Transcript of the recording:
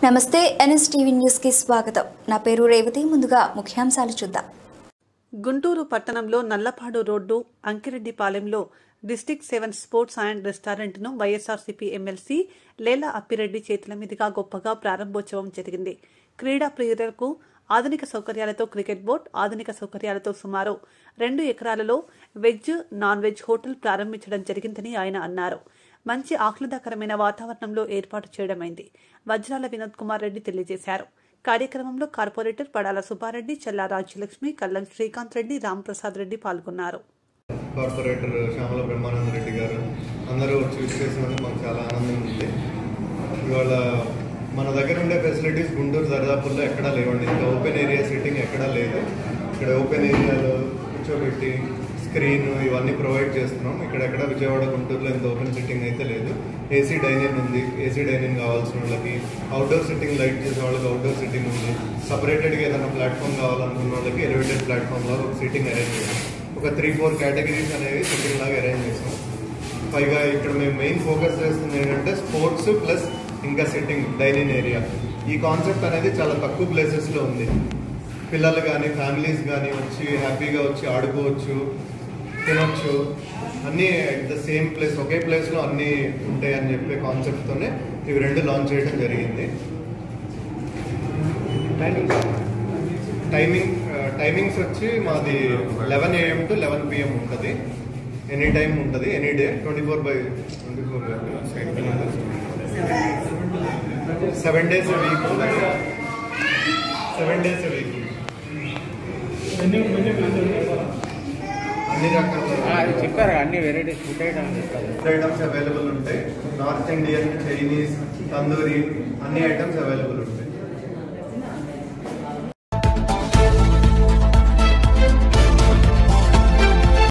నమస్తే NS TV న్యూస్కి స్వాగతం నా పేరు రేవతి ముందుగా ముఖ్యాంశాలు చూద్దాం గుంటూరు పట్టణంలో నల్లపాడు రోడ్డు అంకిరెడ్డిపాలెంలో డిస్టిక్ సెవెన్ స్పోర్ట్స్ అండ్ రెస్టారెంట్ను వైఎస్ఆర్సీపీ ఎమ్మెల్సీ లేలా అప్పిరెడ్డి చేతుల మీదుగా గొప్పగా ప్రారంభోత్సవం జరిగింది క్రీడా ప్రియులకు ఆధునిక సౌకర్యాలతో క్రికెట్ బోర్డ్ ఆధునిక సౌకర్యాలతో సుమారు రెండు ఎకరాలలో వెజ్ నాన్ వెజ్ హోటల్ ప్రారంభించడం జరిగిందని ఆయన అన్నారు మంచి ఆహ్లాదకరమైన వాతావరణంలో ఏర్పాటు చేయడమైంది వజ్రాల వినోద్ కుమార్ రెడ్డి తెలియజేశారు కార్యక్రమంలో కార్పొరేటర్ పడాల సుబ్బారెడ్డి చల్లా రాజ్యలక్ష్మి కల్లం శ్రీకాంత్ రెడ్డి రాంప్రసాద్ రెడ్డి పాల్గొన్నారు కార్పొరేటర్ శ్యామల బ్రహ్మానంద రెడ్డి గారు అందరూ వచ్చి విజ్ చేసినందుకు మాకు చాలా ఆనందంగా ఉంది ఇవాళ మన దగ్గర ఉండే ఫెసిలిటీస్ గుంటూరు దర్దాపుల్లో ఎక్కడా లేవండి ఇంకా ఓపెన్ ఏరియా సిట్టింగ్ ఎక్కడా లేదు ఇక్కడ ఓపెన్ ఏరియాలో కూర్చోబెట్టి స్క్రీన్ ఇవన్నీ ప్రొవైడ్ చేస్తున్నాం ఇక్కడ ఎక్కడ విజయవాడ గుంటూరులో ఇంత ఓపెన్ సిట్టింగ్ అయితే లేదు ఏసీ డైనింగ్ ఉంది ఏసీ డైనింగ్ కావాల్సిన వాళ్ళకి అవుట్డోర్ సిట్టింగ్ లైట్ చేసే వాళ్ళకి అవుట్డోర్ సిట్టింగ్ ఉంది సపరేటెడ్గా ఏదైనా ప్లాట్ఫామ్ కావాలనుకున్న వాళ్ళకి ఎలివేటెడ్ ప్లాట్ఫామ్ లాగా ఒక సిట్టింగ్ అరేంజ్ చేసాం ఒక త్రీ ఫోర్ కేటగిరీస్ అనేవి సిట్టింగ్ లాగా అరేంజ్ చేసాం పైగా ఇక్కడ మేము మెయిన్ ఫోకస్ చేస్తుంది ఏంటంటే స్పోర్ట్స్ ప్లస్ ఇంకా సిట్టింగ్ డైనింగ్ ఏరియా ఈ కాన్సెప్ట్ అనేది చాలా తక్కువ ప్లేసెస్లో ఉంది పిల్లలు కానీ ఫ్యామిలీస్ కానీ వచ్చి హ్యాపీగా వచ్చి ఆడుకోవచ్చు తినొచ్చు అన్నీ అట్ ద సేమ్ ప్లేస్ ఒకే ప్లేస్లో అన్నీ ఉంటాయి అని చెప్పే కాన్సెప్ట్తోనే ఇవి రెండు లాంచ్ చేయడం జరిగింది టైమింగ్ టైమింగ్స్ వచ్చి మాది eleven AM to eleven PM ఉంటుంది ఎనీ టైం ఉంటుంది any day twenty four by twenty four seven days week seven days week అన్ని రకాల అది చెప్పారు అన్ని వెరైటీస్ ఫుడ్ ఐటమ్స్ చెప్తారు ఫుడ్ ఐటమ్స్ అవైలబుల్ ఉంటాయి నార్త్ ఇండియన్ చైనీస్ తందూరి అన్ని ఐటమ్స్ అవైలబుల్ ఉంటాయి